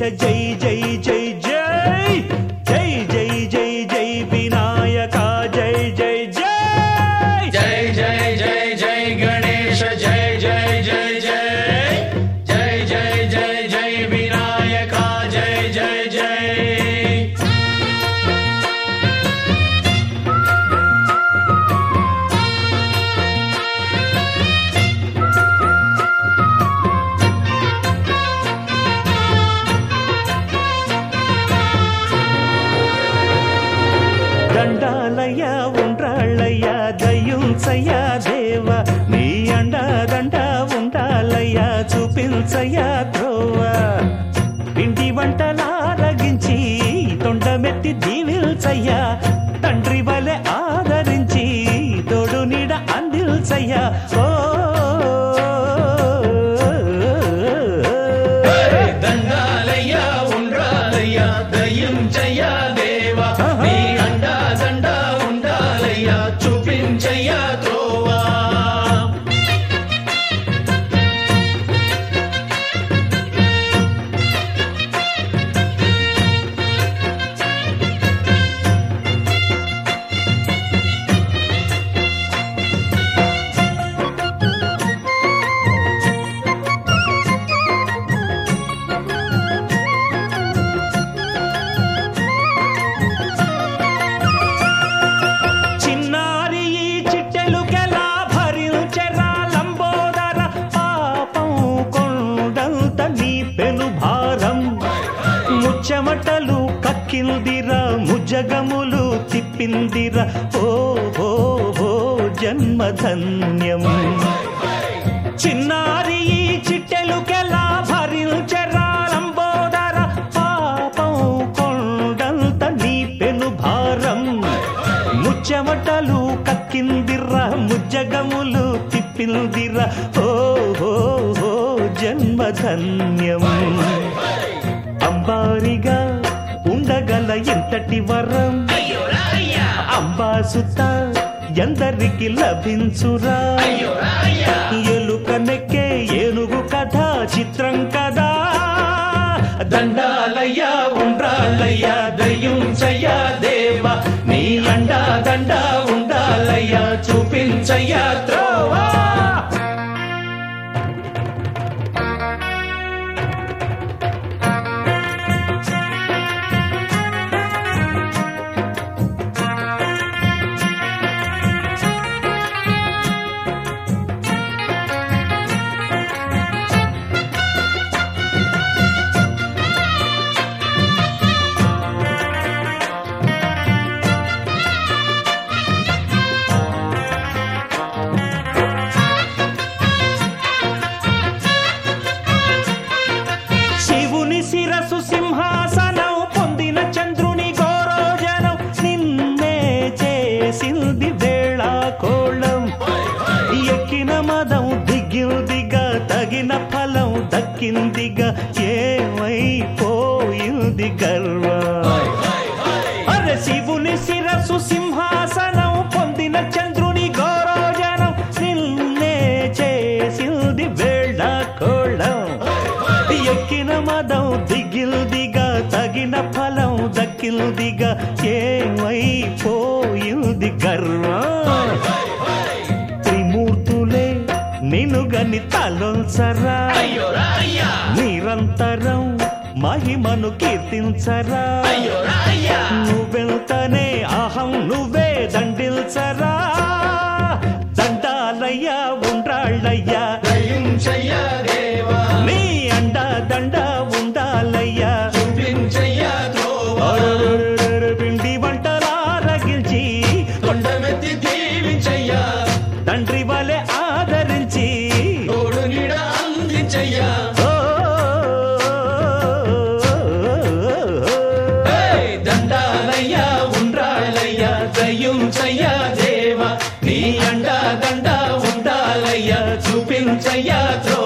జై జై జై జై జై జై జై జై వినాయక జై జై జై జై జై జై జై గణేశ జై జై జై జై జై జై జై జై వినాయక జై జై జై దండాలయ్య ఉండ్రాళ్ళయ్య దయ్యుంచయ్య దేవ నీ అండ దండ ఉండాలయ్య చూపించయ్య త్రోవ పిండి వంటలారగించి తొండమెత్తి దీవిల్చయ్య తండ్రి వలె ఆదరించి తోడు నీడ అందిల్చయ్య ఓ దండాలయ్యా ఉండ్రాలయ్యా దయ్యం చెయ్యా దేవా నీ అండా దండా ఉండాలయ్యా చూపించయ్యా త్రోవా చిన్నారి ఈ చిట్టెలుకెలా భరించెరా లంబోదర పాపం కొండంత నీ పెను భారం ముచ్చమటలు కక్కిందిరా ముజగములు తిప్పిందిరా ఓ ఓ ఓ జన్మధన్యం చిన్నారి ఈ చిట్టెలుకెలా భరించెరా లంబోదర పాపం కొండంత నీ పెను భారం ముచ్చమటలు కక్కిందిర్రా ముజ్జగములు తిప్పిందిరా ఓ ఓ ఓ జన్మధన్యం అంబారిగా ఉండగల ఎంతటి వరం అంబాసుత ఎందరికి లభించురా ఎలుక నెక్కే ఏనుగు కథ చిత్రం కదా దండాలయ్యా ఉండ్రాలయ్యా దయ్యం చెయ్యా దేవా నీ అండా దండా ఉండాలయ్యా చూపించయ్యా త్రోవా శివుని శిరసు సింహాసనం పొందిన చంద్రుని గోరోజనం నిన్నే చేసింది వేళ కోళం ఎక్కిన మదం దిగిందిగా తగిన ఫలం దక్కిందిగా ఏమైపోయింది గర్వం అరే శివుని శిరసు సింహాసనం పొందిన చంద్రుని గౌరవజనం నిన్నే చేసింది వేళ కోళం ఎక్కిన మదం దిగిల్దిగా తగిన ఫలం దక్కిల్దిగా ఏమైపోయింది గర్వం త్రిమూర్తులే నినుగని తలొల్సరా అయ్యో రాయ్యా నిరంతరం మహిమను కీర్తించరా అయ్యో రాయ్యా నువ్వెళ్తనే అహం నువ్వే దండిల్చరా దండాలయ్యా ఉండ్రాళ్ళయ్యా దయ్యం చెయ్యా దేవా నీ అండ దండ ఉండాలయ్యా చూపించయ్యా త్రోవా అరరరరర పిండి వంటలారగించి కొండమెత్తి దీవించయ్యా తండ్రి వలె ఆదరించి తోడు నీడ అందించయ్యా ఓ, ఏయ్ దండాలయ్యా ఉండ్రాలయ్యా దయ్యం చెయ్యా దేవా నీ అండా దండా ఉండాలయ్యా చూపించయ్యా త్రోవా